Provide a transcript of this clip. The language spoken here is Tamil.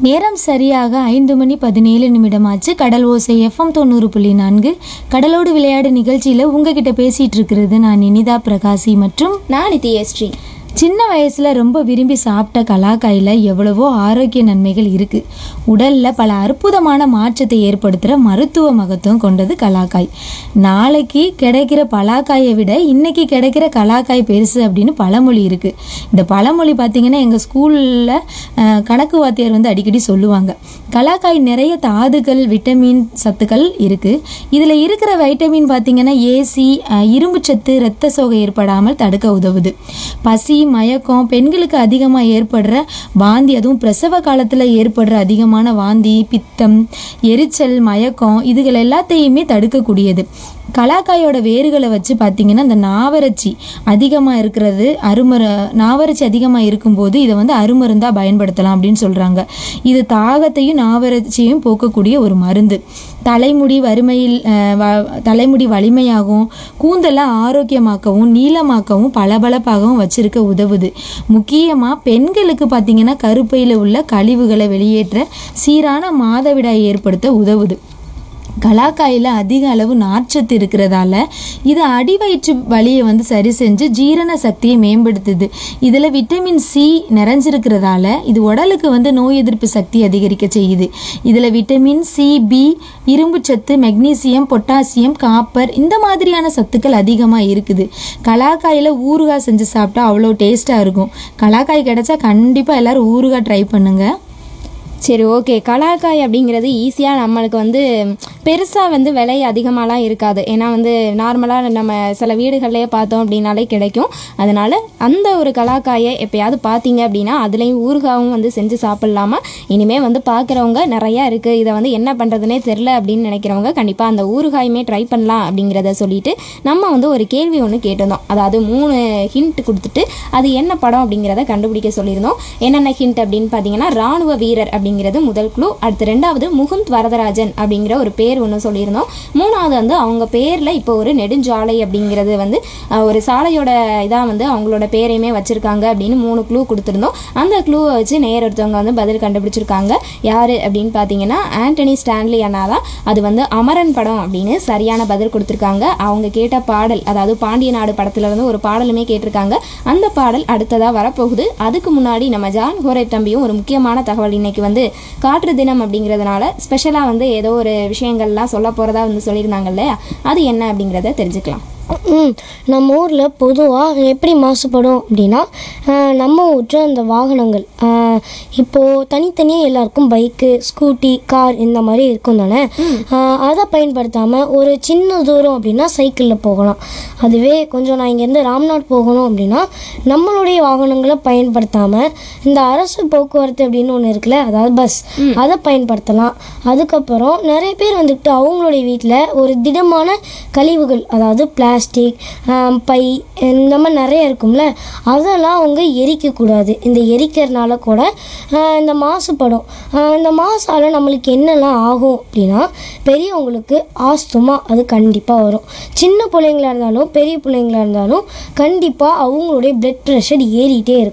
நேரம் சரியாக ஐந்து மணி பதினேழு நிமிடமாச்சு கடல் ஓசை எஃப்எம் தொண்ணூறு புள்ளி நான்கு கடலோடு விளையாடு நிகழ்ச்சியில் உங்ககிட்ட பேசிட்டு இருக்கிறது நான் இனிதா பிரகாசி மற்றும் நான் நித்யஸ்ரீ சின்ன வயசுல ரொம்ப விரும்பி சாப்பிட்ட கலாக்காயில் எவ்வளவோ ஆரோக்கிய நன்மைகள் இருக்கு உடல்ல பல அற்புதமான மாற்றத்தை ஏற்படுத்துகிற மருத்துவ மகத்துவம் கொண்டது கலாக்காய் நாளைக்கு கிடைக்கிற பலாக்காயை விட இன்னைக்கு கிடைக்கிற கலாக்காய் பெருசு அப்படின்னு பழமொழி இருக்கு இந்த பழமொழி பார்த்தீங்கன்னா எங்கள் ஸ்கூலில் கணக்கு வாத்தியார் வந்து அடிக்கடி சொல்லுவாங்க கலாக்காய் நிறைய தாதுகள் விட்டமின் சத்துக்கள் இருக்கு இதில் இருக்கிற வைட்டமின் பார்த்தீங்கன்னா ஏசி இரும்பு சத்து இரத்த சோகை ஏற்படாமல் தடுக்க உதவுது பசி மயக்கம் பெண்களுக்கு அதிகமாக ஏற்படுற வாந்தி அதுவும் பிரசவ காலத்தில் ஏற்படுற அதிகமான வாந்தி பித்தம் எரிச்சல் மயக்கம் இதுகள் எல்லாத்தையுமே தடுக்கக்கூடியது கலாக்காயோட வேர்களை வச்சு பார்த்தீங்கன்னா இந்த நாவரச்சி அதிகமாக இருக்கிறது அருமரு நாவரச்சி அதிகமாக இருக்கும்போது இதை வந்து அருமருந்தாக பயன்படுத்தலாம் அப்படின்னு சொல்கிறாங்க இது தாகத்தையும் நாவரட்சியையும் போக்கக்கூடிய ஒரு மருந்து தலைமுடி வறுமையில் அஹ், வ- தலைமுடி வலிமையாகவும் கூந்தலை ஆரோக்கியமாக்கவும் நீளமாக்கவும் பளபளப்பாகவும் வச்சிருக்க உதவுது முக்கியமாக பெண்களுக்கு பார்த்தீங்கன்னா கருப்பையில் உள்ள கழிவுகளை வெளியேற்ற சீரான மாதவிடாய் ஏற்படுத்த உதவுது கலாக்காயில் அதிக அளவு நார்ச்சத்து இருக்கிறதால இது அடிவயிற்று வலியை வந்து சரி செஞ்சு ஜீரண சக்தியை மேம்படுத்துது இதில் விட்டமின் சி நிறைஞ்சிருக்கிறதால இது உடலுக்கு வந்து நோய் எதிர்ப்பு சக்தி அதிகரிக்க செய்யுது இதில் விட்டமின் சி பி இரும்பு சத்து மெக்னீசியம் பொட்டாசியம் காப்பர் இந்த மாதிரியான சத்துக்கள் அதிகமாக இருக்குது கலாக்காயில் ஊறுகாய் செஞ்சு சாப்பிட்டா அவ்வளோ டேஸ்ட்டாக இருக்கும் கலாக்காய் கிடைச்சா கண்டிப்பாக எல்லாரும் ஊறுகாய் ட்ரை பண்ணுங்கள் சரி ஓகே கலாக்காய் அப்படிங்கிறது ஈஸியாக நம்மளுக்கு வந்து பெருசாக வந்து விலை அதிகமாலாம் இருக்காது ஏன்னா வந்து நார்மலாக நம்ம சில வீடுகள்லேயே பார்த்தோம் அப்படின்னாலே கிடைக்கும் அதனால் அந்த ஒரு கலாக்காயை எப்பயாவது பார்த்தீங்க அப்படின்னா அதுலேயும் ஊறுகாவும் வந்து செஞ்சு சாப்பிட்லாமா இனிமேல் வந்து பார்க்குறவங்க நிறையா இருக்குது இதை வந்து என்ன பண்ணுறதுனே தெரில அப்படின்னு நினைக்கிறவங்க கண்டிப்பாக அந்த ஊறுகாயுமே ட்ரை பண்ணலாம் அப்படிங்கிறத சொல்லிட்டு நம்ம வந்து ஒரு கேள்வி ஒன்று கேட்டிருந்தோம் அதாவது மூணு ஹிண்ட் கொடுத்துட்டு அது என்ன படம் அப்படிங்கிறத கண்டுபிடிக்க சொல்லியிருந்தோம் என்னென்ன ஹிண்ட் அப்படின்னு பார்த்தீங்கன்னா ராணுவ வீரர் அப்படிங்கிறது முதல் குழு அடுத்து ரெண்டாவது முகுந்த் வரதராஜன் அப்படிங்கிற ஒரு பேர் ஒன்று சொல்லியிருந்தோம் மூணாவது வந்து அவங்க பேரில் இப்போ ஒரு நெடுஞ்சாலை அப்படிங்கிறது வந்து அஹ், ஒரு சாலையோட இதாக வந்து அவங்களோட பேரையுமே வச்சுருக்காங்க அப்படின்னு மூணு க்ளூ கொடுத்துருந்தோம் அந்த க்ளூவை வச்சு நேர் ஒருத்தவங்க வந்து பதில் கண்டுபிடிச்சிருக்காங்க யார் அப்படின்னு பார்த்தீங்கன்னா ஆண்டனி ஸ்டான்லி அண்ணா தான் அது வந்து அமரன் படம் அப்படின்னு சரியான பதில் கொடுத்துருக்காங்க அவங்க கேட்ட பாடல் அதாவது பாண்டிய நாடு படத்துல இருந்து ஒரு பாடலுமே கேட்டிருக்காங்க அந்த பாடல் அடுத்ததாக வரப்போகுது அதுக்கு முன்னாடி நம்ம ஜான் ஹோரே தம்பியும் ஒரு முக்கியமான தகவல் இன்னைக்கு வந்து காற்று தினம் அப்படிங்கிறதுனால ஸ்பெஷலாக வந்து ஏதோ ஒரு விஷயங்கள்லாம் சொல்ல போகிறதா வந்து சொல்லியிருந்தாங்க இல்லையா அது என்ன அப்படிங்கிறத தெரிஞ்சுக்கலாம் ம் நம்ம ஊரில் பொதுவாக எப்படி மாசுபடும் அப்படின்னா ஆஹ், நம்ம ஊற்ற அந்த வாகனங்கள் ஆஹ், இப்போது தனித்தனியாக எல்லாருக்கும் பைக்கு ஸ்கூட்டி கார் இந்த மாதிரி இருக்கும் தானே ஆஹ், அதை பயன்படுத்தாமல் ஒரு சின்ன தூரம் அப்படின்னா சைக்கிளில் போகலாம் அதுவே கொஞ்சம் நான் இங்கேருந்து ராம்நாட் போகணும் அப்படின்னா நம்மளுடைய வாகனங்களை பயன்படுத்தாமல் இந்த அரசு போக்குவரத்து அப்படின்னு ஒன்று இருக்குல்ல அதாவது பஸ் அதை பயன்படுத்தலாம் அதுக்கப்புறம் நிறைய பேர் வந்துட்டு அவங்களுடைய வீட்டில் ஒரு திடமான கழிவுகள் அதாவது பிளாஸ்டிக் பை இந்த மாதிரி நிறைய இருக்கும்ல அதெல்லாம் அவங்க எரிக்கக்கூடாது இந்த எரிக்கிறதுனால கூட ஆஹ், இந்த மாசுபடும் ஆஹ், இந்த மாசால நம்மளுக்கு என்னெல்லாம் ஆகும் அப்படின்னா பெரியவங்களுக்கு ஆஸ்துமா அது கண்டிப்பாக வரும் சின்ன பிள்ளைங்களா இருந்தாலும் பெரிய பிள்ளைங்களா இருந்தாலும் கண்டிப்பாக அவங்களுடைய பிளட் ப்ரெஷர் ஏறிட்டே இருக்கும்